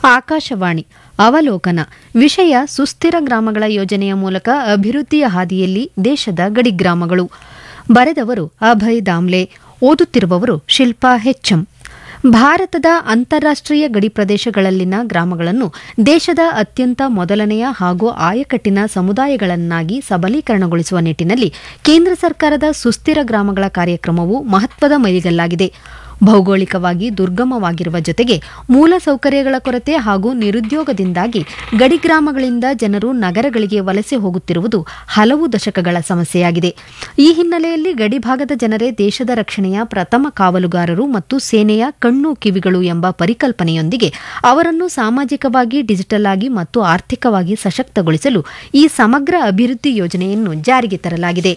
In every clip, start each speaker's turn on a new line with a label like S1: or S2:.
S1: ಆಕಾಶವಾಣಿ ಅವಲೋಕನ ವಿಷಯ ಸುಸ್ಥಿರ ಗ್ರಾಮಗಳ ಯೋಜನೆಯ ಮೂಲಕ ಅಭಿವೃದ್ಧಿಯ ಹಾದಿಯಲ್ಲಿ ದೇಶದ ಗಡಿ ಗ್ರಾಮಗಳು ಬರೆದವರು ಅಭಯ್ ದಾಮ್ಲೆ ಓದುತ್ತಿರುವವರು ಶಿಲ್ಪಾ ಹೆಚ್ಚಂ ಭಾರತದ ಅಂತಾರಾಷ್ಟೀಯ ಗಡಿ ಪ್ರದೇಶಗಳಲ್ಲಿನ ಗ್ರಾಮಗಳನ್ನು ದೇಶದ ಅತ್ಯಂತ ಮೊದಲನೆಯ ಹಾಗೂ ಆಯಕಟ್ಟಿನ ಸಮುದಾಯಗಳನ್ನಾಗಿ ಸಬಲೀಕರಣಗೊಳಿಸುವ ನಿಟ್ಟಿನಲ್ಲಿ ಕೇಂದ್ರ ಸರ್ಕಾರದ ಸುಸ್ಥಿರ ಗ್ರಾಮಗಳ ಕಾರ್ಯಕ್ರಮವು ಮಹತ್ವದ ಮೈಲಿಗಲ್ಲಾಗಿದೆ ಭೌಗೋಳಿಕವಾಗಿ ದುರ್ಗಮವಾಗಿರುವ ಜೊತೆಗೆ ಮೂಲ ಸೌಕರ್ಯಗಳ ಕೊರತೆ ಹಾಗೂ ನಿರುದ್ಯೋಗದಿಂದಾಗಿ ಗಡಿ ಗ್ರಾಮಗಳಿಂದ ಜನರು ನಗರಗಳಿಗೆ ವಲಸೆ ಹೋಗುತ್ತಿರುವುದು ಹಲವು ದಶಕಗಳ ಸಮಸ್ಯೆಯಾಗಿದೆ ಈ ಹಿನ್ನೆಲೆಯಲ್ಲಿ ಗಡಿಭಾಗದ ಜನರೇ ದೇಶದ ರಕ್ಷಣೆಯ ಪ್ರಥಮ ಕಾವಲುಗಾರರು ಮತ್ತು ಸೇನೆಯ ಕಣ್ಣು ಕಿವಿಗಳು ಎಂಬ ಪರಿಕಲ್ಪನೆಯೊಂದಿಗೆ ಅವರನ್ನು ಸಾಮಾಜಿಕವಾಗಿ ಡಿಜಿಟಲ್ ಆಗಿ ಮತ್ತು ಆರ್ಥಿಕವಾಗಿ ಸಶಕ್ತಗೊಳಿಸಲು ಈ ಸಮಗ್ರ ಅಭಿವೃದ್ಧಿ ಯೋಜನೆಯನ್ನು ಜಾರಿಗೆ ತರಲಾಗಿದೆ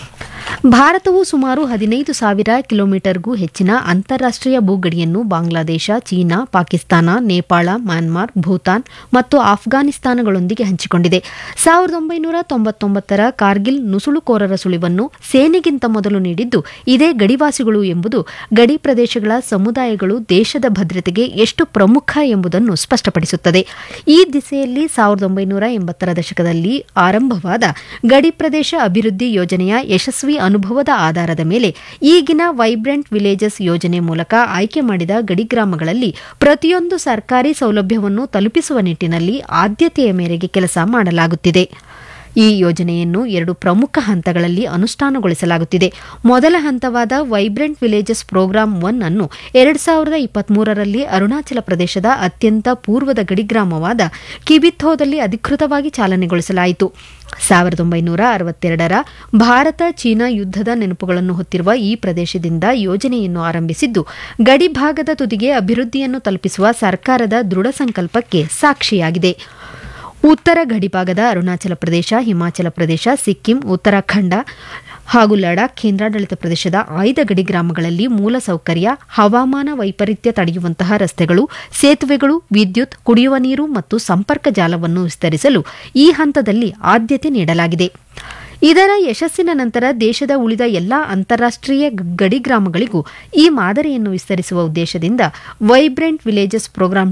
S1: ಭಾರತವು ಸುಮಾರು ಹದಿನೈದು ಸಾವಿರ ಕಿಲೋಮೀಟರ್ಗೂ ಹೆಚ್ಚಿನ ಅಂತಾರಾಷ್ಟೀಯ ಭೂಗಡಿಯನ್ನು ಬಾಂಗ್ಲಾದೇಶ ಚೀನಾ ಪಾಕಿಸ್ತಾನ ನೇಪಾಳ ಮ್ಯಾನ್ಮಾರ್ ಭೂತಾನ್ ಮತ್ತು ಆಫ್ಘಾನಿಸ್ತಾನಗಳೊಂದಿಗೆ ಹಂಚಿಕೊಂಡಿದೆ ಸಾವಿರದ ಒಂಬೈನೂರ ತೊಂಬತ್ತೊಂಬತ್ತರ ಕಾರ್ಗಿಲ್ ನುಸುಳುಕೋರರ ಸುಳಿವನ್ನು ಸೇನೆಗಿಂತ ಮೊದಲು ನೀಡಿದ್ದು ಇದೇ ಗಡಿವಾಸಿಗಳು ಎಂಬುದು ಗಡಿ ಪ್ರದೇಶಗಳ ಸಮುದಾಯಗಳು ದೇಶದ ಭದ್ರತೆಗೆ ಎಷ್ಟು ಪ್ರಮುಖ ಎಂಬುದನ್ನು ಸ್ಪಷ್ಟಪಡಿಸುತ್ತದೆ ಈ ದಿಸೆಯಲ್ಲಿ ಸಾವಿರದ ಒಂಬೈನೂರ ಎಂಬತ್ತರ ದಶಕದಲ್ಲಿ ಆರಂಭವಾದ ಗಡಿ ಪ್ರದೇಶ ಅಭಿವೃದ್ಧಿ ಯೋಜನೆಯ ಯಶಸ್ವಿ ಅನುಭವದ ಆಧಾರದ ಮೇಲೆ ಈಗಿನ ವೈಬ್ರೆಂಟ್ ವಿಲೇಜಸ್ ಯೋಜನೆ ಮೂಲಕ ಆಯ್ಕೆ ಮಾಡಿದ ಗಡಿ ಗ್ರಾಮಗಳಲ್ಲಿ ಪ್ರತಿಯೊಂದು ಸರ್ಕಾರಿ ಸೌಲಭ್ಯವನ್ನು ತಲುಪಿಸುವ ನಿಟ್ಟಿನಲ್ಲಿ ಆದ್ಯತೆಯ ಮೇರೆಗೆ ಕೆಲಸ ಮಾಡಲಾಗುತ್ತಿದೆ ಈ ಯೋಜನೆಯನ್ನು ಎರಡು ಪ್ರಮುಖ ಹಂತಗಳಲ್ಲಿ ಅನುಷ್ಠಾನಗೊಳಿಸಲಾಗುತ್ತಿದೆ ಮೊದಲ ಹಂತವಾದ ವೈಬ್ರೆಂಟ್ ವಿಲೇಜಸ್ ಪ್ರೋಗ್ರಾಂ ಒನ್ ಅನ್ನು ಎರಡು ಸಾವಿರದ ಇಪ್ಪತ್ಮೂರರಲ್ಲಿ ಅರುಣಾಚಲ ಪ್ರದೇಶದ ಅತ್ಯಂತ ಪೂರ್ವದ ಗಡಿಗ್ರಾಮವಾದ ಕಿಬಿಥೋದಲ್ಲಿ ಅಧಿಕೃತವಾಗಿ ಚಾಲನೆಗೊಳಿಸಲಾಯಿತು ಸಾವಿರದ ಒಂಬೈನೂರ ಅರವತ್ತೆರಡರ ಭಾರತ ಚೀನಾ ಯುದ್ಧದ ನೆನಪುಗಳನ್ನು ಹೊತ್ತಿರುವ ಈ ಪ್ರದೇಶದಿಂದ ಯೋಜನೆಯನ್ನು ಆರಂಭಿಸಿದ್ದು ಗಡಿಭಾಗದ ತುದಿಗೆ ಅಭಿವೃದ್ಧಿಯನ್ನು ತಲುಪಿಸುವ ಸರ್ಕಾರದ ದೃಢ ಸಂಕಲ್ಪಕ್ಕೆ ಸಾಕ್ಷಿಯಾಗಿದೆ ಉತ್ತರ ಗಡಿಭಾಗದ ಅರುಣಾಚಲ ಪ್ರದೇಶ ಹಿಮಾಚಲ ಪ್ರದೇಶ ಸಿಕ್ಕಿಂ ಉತ್ತರಾಖಂಡ ಹಾಗೂ ಲಡಾಖ್ ಕೇಂದ್ರಾಡಳಿತ ಪ್ರದೇಶದ ಆಯ್ದ ಗಡಿ ಗ್ರಾಮಗಳಲ್ಲಿ ಮೂಲಸೌಕರ್ಯ ಹವಾಮಾನ ವೈಪರೀತ್ಯ ತಡೆಯುವಂತಹ ರಸ್ತೆಗಳು ಸೇತುವೆಗಳು ವಿದ್ಯುತ್ ಕುಡಿಯುವ ನೀರು ಮತ್ತು ಸಂಪರ್ಕ ಜಾಲವನ್ನು ವಿಸ್ತರಿಸಲು ಈ ಹಂತದಲ್ಲಿ ಆದ್ಯತೆ ನೀಡಲಾಗಿದೆ ಇದರ ಯಶಸ್ಸಿನ ನಂತರ ದೇಶದ ಉಳಿದ ಎಲ್ಲಾ ಅಂತಾರಾಷ್ಟೀಯ ಗಡಿ ಗ್ರಾಮಗಳಿಗೂ ಈ ಮಾದರಿಯನ್ನು ವಿಸ್ತರಿಸುವ ಉದ್ದೇಶದಿಂದ ವೈಬ್ರೆಂಟ್ ವಿಲೇಜಸ್ ಪ್ರೋಗ್ರಾಂ